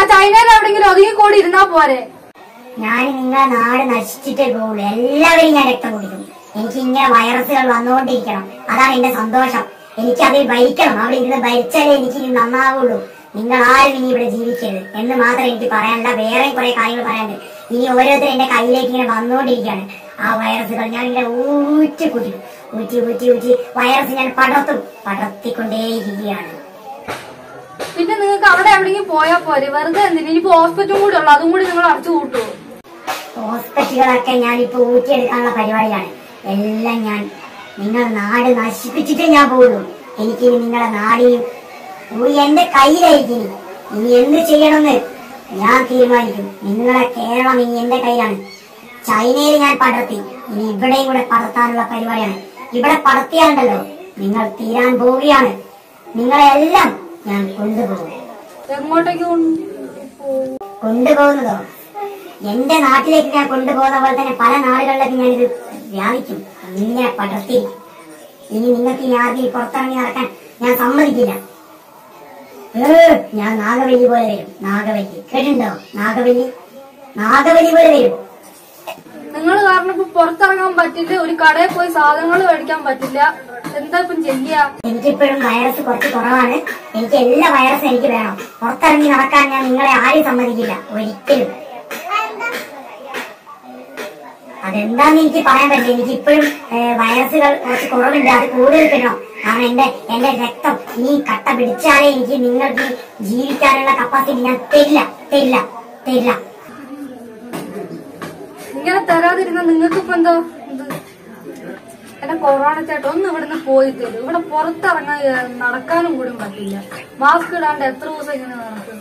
ചൈനയിൽ എവിടെങ്കിലും ഒതുങ്ങി കൂടി ഇരുന്നാ പോരെ ഞാൻ നിങ്ങളെ നാട് നശിച്ചിട്ടേ പോകുള്ളൂ എല്ലാവരും ഞാൻ രക്തം കുടിക്കും എനിക്ക് ഇങ്ങനെ വൈറസുകൾ വന്നുകൊണ്ടിരിക്കണം അതാണ് എന്റെ സന്തോഷം എനിക്ക് അതിൽ ഭരിക്കണം അവിടെ ഇരുന്ന് ഭരിച്ചാലേ എനിക്ക് ഇനി നന്നാവുള്ളൂ നിങ്ങൾ ആരും ഇനി ഇവിടെ ജീവിക്കരുത് എന്ന് മാത്രം എനിക്ക് പറയാനുള്ള വേറെ കുറെ കാര്യങ്ങൾ പറയാനുണ്ട് ഇനി ഓരോരുത്തരും എന്റെ കയ്യിലേക്ക് ഇങ്ങനെ വന്നുകൊണ്ടിരിക്കുകയാണ് ആ വൈറസുകൾ ഞാൻ ഇങ്ങനെ ഊറ്റി കുടിക്കും ഊറ്റി ഊറ്റി ഊറ്റി വൈറസ് ഞാൻ പടർത്തും പടർത്തിക്കൊണ്ടേയിരിക്കുകയാണ് പിന്നെ നിങ്ങൾക്ക് അവിടെ എവിടെയെങ്കിലും പോയാ പോരെ വെറുതെ എന്തിനു ഇനിയിപ്പോ ഹോസ്പിറ്റലും കൂടി ഉള്ളു അതും കൂടി നിങ്ങൾ അടച്ചു കൂട്ടുമോ ഹോസ്പിറ്റലുകളൊക്കെ ഞാൻ ഇപ്പൊ ഊറ്റിയെടുക്കാനുള്ള പരിപാടിയാണ് എല്ലാം ഞാൻ നിങ്ങൾ നാട് നശിപ്പിച്ചിട്ടേ ഞാൻ പോകുള്ളൂ എനിക്കിനി നിങ്ങളെ നാടിയും കൂടി എന്റെ കയ്യിലായിരിക്കും ഇനി. ഇനി എന്ത് ചെയ്യണമെന്ന് ഞാൻ തീരുമാനിക്കും നിങ്ങളെ കേരളം ഇനി എന്റെ കയ്യിലാണ് ചൈനയിൽ ഞാൻ പടർത്തി ഇനി ഇവിടെയും കൂടെ പടർത്താനുള്ള പരിപാടിയാണ് ഇവിടെ പടർത്തിയാലുണ്ടല്ലോ നിങ്ങൾ തീരാൻ പോവുകയാണ് നിങ്ങളെ എല്ലാം ഞാൻ കൊണ്ടുപോകും എങ്ങോട്ടേക്ക് കൊണ്ട് പോവും? കൊണ്ടുപോകുന്നതോ എന്റെ നാട്ടിലേക്ക് ഞാൻ കൊണ്ടുപോകുന്ന പോലെ തന്നെ പല നാടുകളിലേക്ക് ഞാൻ ഇത് വ്യാപിക്കും ഇങ്ങനെ പടർത്തി ഇനി നിങ്ങൾക്ക് ഇനി ആദ്യം പുറത്തിറങ്ങി നടക്കാൻ ഞാൻ സമ്മതിക്കില്ല ഏ, ഞാൻ നാഗവല്ലി പോലെ വരും നാഗവല്ലി കേട്ടിട്ടുണ്ടോ നാഗവല്ലി നാഗവല്ലി പോലെ വരും നിങ്ങൾ കാരണം ഇപ്പൊ പുറത്തിറങ്ങാൻ പറ്റില്ല ഒരു കടയിൽ പോയി സാധനങ്ങൾ മേടിക്കാൻ പറ്റില്ല എന്താ ഇപ്പം ചെയ്യാ എനിക്കിപ്പോഴും വൈറസ് കുറച്ച് കുറവാണ് എനിക്ക് എല്ലാ വൈറസും എനിക്ക് വേണം പുറത്തിറങ്ങി നടക്കാൻ ഞാൻ നിങ്ങളെ ആരും സമ്മതിക്കില്ല ഒരിക്കലും അതെന്താന്ന് എനിക്ക് പറയാൻ പറ്റില്ല എനിക്ക് ഇപ്പോഴും വൈറസുകൾ കുറച്ച് കുറവുണ്ട് അത് കൂടുതൽ കിട്ടണം കാരണം എന്റെ എന്റെ രക്തം ഈ കട്ട പിടിച്ചാലേ എനിക്ക് നിങ്ങൾക്ക് ജീവിക്കാനുള്ള കപ്പാസിറ്റി ഞാൻ തരില്ല തരില്ല തരില്ല ഇങ്ങനെ തരാതിരുന്ന നിങ്ങൾക്ക് ഇപ്പൊ എന്തോ എന്ത്? എന്റെ കൊറോണ ചേട്ടൻ ഒന്ന് ഇവിടുന്ന് പോയി തരും ഇവിടെ പുറത്തിറങ്ങാൻ ഏ, നടക്കാനും കൂടി പറ്റില്ല മാസ്ക് ഇടാണ്ട് എത്ര ദിവസം ഇങ്ങനെ നടക്കും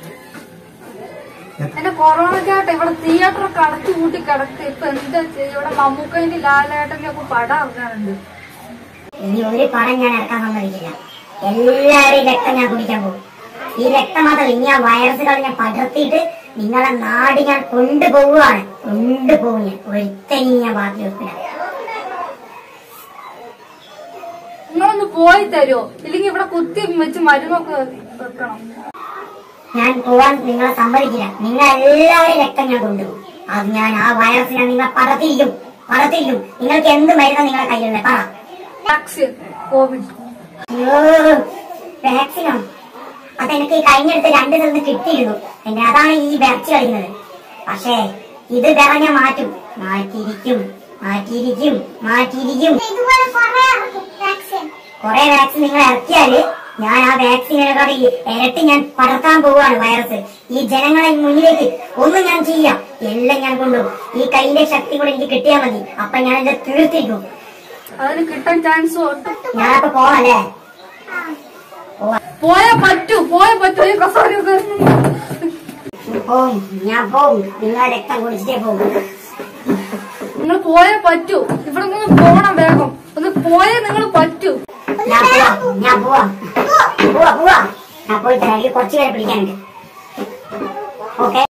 എന്റെ കൊറോണ ചേട്ടൻ ഇവിടെ തിയേറ്ററൊക്കെ അടച്ചു കൂട്ടി കിടക്ക് ഇപ്പൊ എന്താ ചെയ്യ ഇവിടെ മമ്മൂക്കന്റെ ലാലേട്ടന്റെ ഒക്കെ പടം ഇറങ്ങാനുണ്ട് ഇനി ഒരു പടം ഞാൻ ഇറക്കാൻ സമ്മതിക്കില്ല എല്ലാവരെയും രക്തം ഞാൻ കുടിക്കാൻ പോകും ഈ രക്തം മാത്രം ഇനി ആ വൈറസുകൾ ഞാൻ പടർത്തിയിട്ട് നിങ്ങളെ നാട് ഞാൻ കൊണ്ടുപോവുകയാണ് കൊണ്ടുപോകും ഞാൻ ഒരുത്തനെയും ഞാൻ ബാക്കി വെക്കില്ല നിങ്ങളൊന്ന് പോയി തരുമോ ഇല്ലെങ്കിൽ ഇവിടെ കുത്തി വെച്ച് മരുന്നൊക്കെ വെക്കണം ഞാൻ പോവാൻ നിങ്ങളെ സമ്മതിക്കില്ല നിങ്ങൾ എല്ലാവരെയും രക്തം ഞാൻ കൊണ്ടുപോകും അത് ഞാൻ ആ വൈറസ് ഞാൻ നിങ്ങളെ പടർത്തിയിരിക്കും പടർത്തിയിരിക്കും നിങ്ങൾക്ക് എന്ത് മരുന്ന് നിങ്ങളെ കയ്യിലുള്ളത് പറ വാക്സിൻ കോവിഡ് അയ്യോ വാക്സിനോ അതെനിക്ക് കഴിഞ്ഞടുത്ത് രണ്ട് സ്ഥലത്ത് കിട്ടിയിരുന്നു എന്റെ അതാണ് ഈ വാക്സിൻ കളിക്കുന്നത് പക്ഷേ ഇത് വേറെ ഞാൻ മാറ്റും മാറ്റിയിരിക്കും മാറ്റിയിരിക്കും മാറ്റിയിരിക്കും കുറെ വാക്സിൻ നിങ്ങൾ ഇറക്കിയാല് ഞാൻ ആ വാക്സിനുകളെ ഇരട്ടി ഞാൻ പടർത്താൻ പോവുകയാണ് വൈറസ് ഈ ജനങ്ങളെ മുന്നിലേക്ക് ഒന്നും ഞാൻ ചെയ്യാം എല്ലാം ഞാൻ കൊണ്ടുപോകും ഈ കയ്യിലെ ശക്തി കൂടെ എനിക്ക് കിട്ടിയാൽ മതി അപ്പൊ ഞാൻ ഇത് തീർത്തിരിക്കും അതിന് കിട്ടാൻ ചാൻസ് ഒട്ടും ഞാനപ്പോ പോവാല്ലേ പോയാ പറ്റൂ പോയാ പറ്റൂ ഈ കസേരയൊക്കെ പോവും ഞാൻ പോവും നിങ്ങൾ രക്തം കുടിച്ചിട്ടേ പോകും നിങ്ങൾ പോയാ പറ്റൂ ഇവിടെ നിന്ന് പോണം വേഗം ഒന്ന് പോയാ നിങ്ങൾ പറ്റൂ ഞാൻ പോവാ ഞാൻ പോവാ പോവാ പോവാ ഞാൻ പോയി തരാം എനിക്ക് കുറച്ച് പേരെ പിടിക്കാനുണ്ട് ഓക്കെ